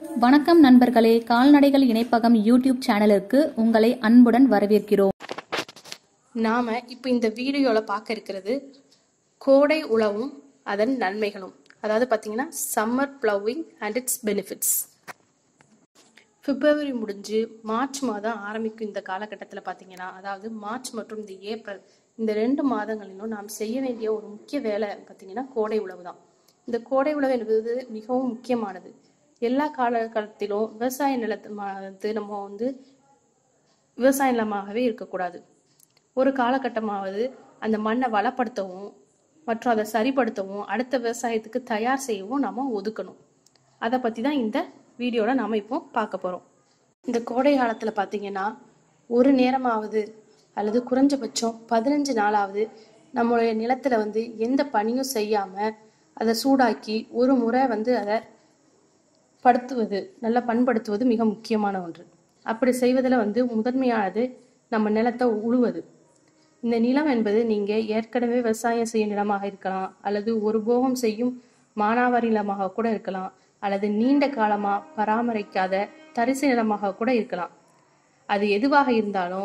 வணக்கம் நண்பர்களே கால்நடைகள் இணைப்பகம் யூடியூப் சேனலுக்கு உங்களை அன்புடன் வரவேற்கிறோம் நாம் இப்போ இந்த வீடியோவில் பார்க்க இருக்கிறது கோடை உழவும் அதன் நன்மைகளும் அதாவது பார்த்தீங்கன்னா summer ploughing and it's benefits பிப்ரவரி முடிஞ்சு மார்ச் மாதம் ஆரம்பிக்கும் இந்த காலகட்டத்தில் பார்த்தீங்கன்னா அதாவது மார்ச் மற்றும் இந்த ஏப்ரல் இந்த ரெண்டு மாதங்களிலும் நாம் செய்ய வேண்டிய ஒரு முக்கிய வேலை பார்த்தீங்கன்னா கோடை உழவு தான் இந்த கோடை உழவு என்பது மிகவும் முக்கியமானது எல்லா காலகட்டத்திலும் விவசாய நிலத்தை வந்து நம்ம வந்து விவசாய நிலமாகவே இருக்கக்கூடாது ஒரு காலகட்டமாவது அந்த மண்ணை வளப்படுத்தவும் மற்றும் அதை சரிப்படுத்தவும் அடுத்த விவசாயத்துக்கு தயார் செய்யவும் நாம ஒதுக்கணும் அதை பற்றி தான் இந்த வீடியோவில் நாம் இப்போ பார்க்க போகிறோம் இந்த கோடை காலத்தில் பார்த்தீங்கன்னா ஒரு நேரமாவது அல்லது குறைஞ்சபட்சம் பதினஞ்சு நாளாவது நம்மளுடைய நிலத்துல வந்து எந்த பணியும் செய்யாமல் அதை சூடாக்கி ஒரு முறை வந்து அதை படுத்துவது நல்லா பண்படுத்துவது மிக முக்கியமான ஒன்று அப்படி செய்வதில் வந்து முதன்மையானது நம்ம நிலத்தை உழுவது இந்த நிலம் என்பது நீங்க ஏற்கனவே விவசாயம் செய்யும் நிலமாக இருக்கலாம் அல்லது ஒரு போகம் செய்யும் மானாவாரி நிலமாக கூட இருக்கலாம் அல்லது நீண்ட காலமா பராமரிக்காத தரிசு நிலமாக கூட இருக்கலாம் அது எதுவாக இருந்தாலும்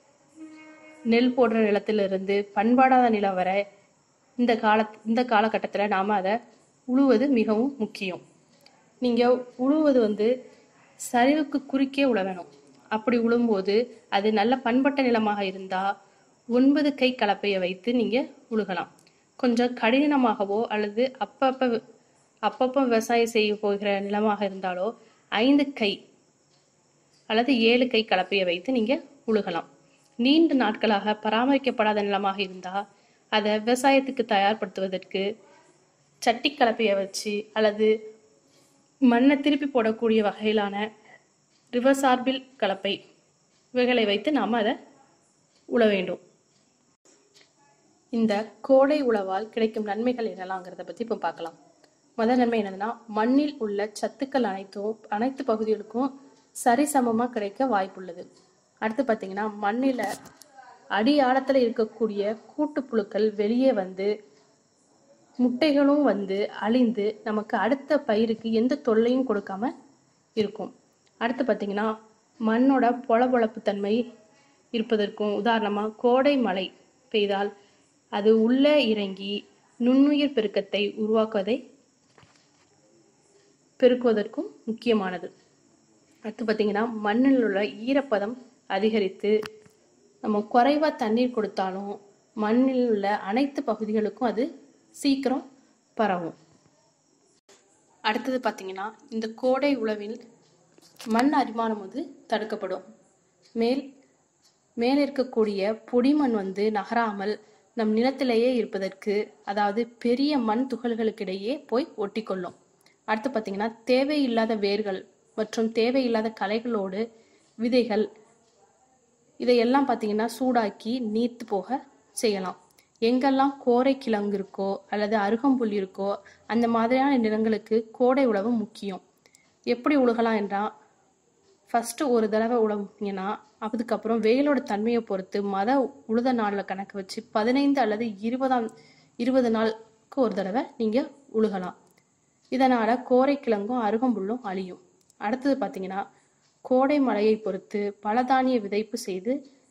நெல் போடுற நிலத்திலிருந்து பண்பாடாத நிலம் வரை இந்த கால இந்த காலகட்டத்தில் நாம் அதை உழுவது மிகவும் முக்கியம் நீங்கள் உழுவது வந்து சரிவுக்கு குறுக்கே உழவணும் அப்படி உழும்போது அது நல்ல பண்பட்ட நிலமாக இருந்தால் ஒன்பது கை கலப்பையை வைத்து நீங்கள் உழுகலாம் கொஞ்சம் கடினமாகவோ அல்லது அப்பப்போ அப்பப்போ விவசாயம் செய்ய போகிற நிலமாக இருந்தாலோ ஐந்து கை அல்லது ஏழு கை கலப்பையை வைத்து நீங்கள் உழுகலாம் நீண்ட நாட்களாக பராமரிக்கப்படாத நிலமாக இருந்தால் அதை விவசாயத்துக்கு தயார்படுத்துவதற்கு சட்டி கலப்பையை வச்சு அல்லது மண்ணை திருப்பி போடக்கூடிய வகையிலான ரிவர்சார்பில் கலப்பை இவைகளை வைத்து நாம் அதை உழ வேண்டும் இந்த கோடை உழவால் கிடைக்கும் நன்மைகள் என்னலாங்கிறத பற்றி இப்போ பார்க்கலாம் முதல் நன்மை என்னதுன்னா மண்ணில் உள்ள சத்துக்கள் அனைத்தும் அனைத்து பகுதிகளுக்கும் சரிசமமாக கிடைக்க வாய்ப்புள்ளது அடுத்து பார்த்தீங்கன்னா மண்ணில் அடி ஆழத்தில் இருக்கக்கூடிய கூட்டுப்புழுக்கள் வெளியே வந்து முட்டைகளும் வந்து அழிந்து நமக்கு அடுத்த பயிருக்கு எந்த தொல்லையும் கொடுக்காம இருக்கும் அடுத்து பார்த்தீங்கன்னா மண்ணோட பொளபொளப்பு தன்மை இருப்பதற்கும் உதாரணமாக கோடை மழை பெய்தால் அது உள்ளே இறங்கி நுண்ணுயிர் பெருக்கத்தை உருவாக்குவதை பெருக்குவதற்கும் முக்கியமானது அடுத்து பார்த்தீங்கன்னா மண்ணில் உள்ள ஈரப்பதம் அதிகரித்து நம்ம குறைவாக தண்ணீர் கொடுத்தாலும் மண்ணில் உள்ள அனைத்து பகுதிகளுக்கும் அது சீக்கிரம் பரவும் அடுத்தது பார்த்தீங்கன்னா இந்த கோடை உழவில் மண் அரிமானம் வந்து தடுக்கப்படும் மேல் மேலே இருக்கக்கூடிய பொடிமண் வந்து நகராமல் நம் நிலத்திலேயே இருப்பதற்கு அதாவது பெரிய மண் துகள்களுக்கிடையே போய் ஒட்டிக்கொள்ளும் அடுத்து பார்த்தீங்கன்னா தேவையில்லாத வேர்கள் மற்றும் தேவையில்லாத களைகளோடு விதைகள் இதையெல்லாம் பார்த்தீங்கன்னா சூடாக்கி நீர்த்து போக செய்யலாம் எங்கெல்லாம் கோரை கிழங்கு இருக்கோ அல்லது அருகம்புல் இருக்கோ அந்த மாதிரியான நிலங்களுக்கு கோடை உழவு முக்கியம் எப்படி உழுகலாம் என்றால் ஃபஸ்ட்டு ஒரு தடவை உழவுங்கன்னா அதுக்கப்புறம் வெயிலோட தன்மையை பொறுத்து மத உழுத நாளில் கணக்கு வச்சு பதினைந்து அல்லது இருபதாம் இருபது நாளுக்கு ஒரு தடவை நீங்கள் உழுகலாம் இதனால் கோரை கிழங்கும் அருகம்புல்லும் அழியும் அடுத்தது பார்த்தீங்கன்னா கோடை மழையை பொறுத்து பலதானிய விதைப்பு செய்து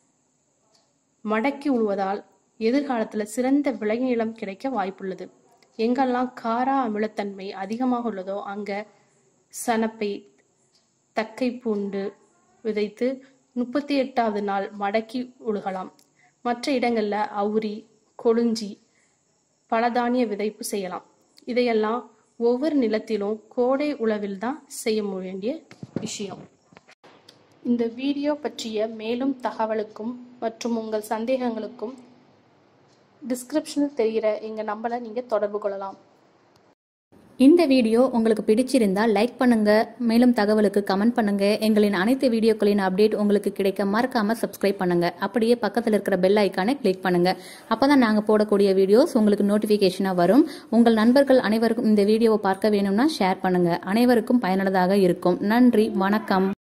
மடக்கி உழுவதால் எதிர்காலத்தில் சிறந்த விளைநிலம் கிடைக்க வாய்ப்புள்ளது எங்கெல்லாம் காரா அமிலத்தன்மை அதிகமாக உள்ளதோ அங்கே சனப்பை தக்கை பூண்டு விதைத்து முப்பத்தி எட்டாவது நாள் மடக்கி உழுகலாம் மற்ற இடங்களில் அவுரி கொழுஞ்சி பலதானிய விதைப்பு செய்யலாம் இதையெல்லாம் ஒவ்வொரு நிலத்திலும் கோடை உழவில் தான் செய்ய வேண்டிய விஷயம் இந்த வீடியோ பற்றிய மேலும் தகவலுக்கும் மற்றும் உங்கள் சந்தேகங்களுக்கும் டிஸ்கிரிப்ஷனில் தெரிகிற எங்கள் நம்பரை நீங்கள் தொடர்பு கொள்ளலாம் இந்த வீடியோ உங்களுக்கு பிடிச்சிருந்தா லைக் பண்ணுங்க மேலும் தகவலுக்கு கமெண்ட் பண்ணுங்க எங்களின் அனைத்து வீடியோக்களின் அப்டேட் உங்களுக்கு கிடைக்க மறக்காம சப்ஸ்கிரைப் பண்ணுங்க அப்படியே பக்கத்தில் இருக்கிற பெல் ஐக்கானை கிளிக் பண்ணுங்க அப்பதான் நாங்க போடக்கூடிய வீடியோஸ் உங்களுக்கு நோட்டிபிகேஷனா வரும் உங்கள் நண்பர்கள் அனைவருக்கும் இந்த வீடியோவை பார்க்க வேணும்னா ஷேர் பண்ணுங்க அனைவருக்கும் பயனுள்ளதாக இருக்கும் நன்றி வணக்கம்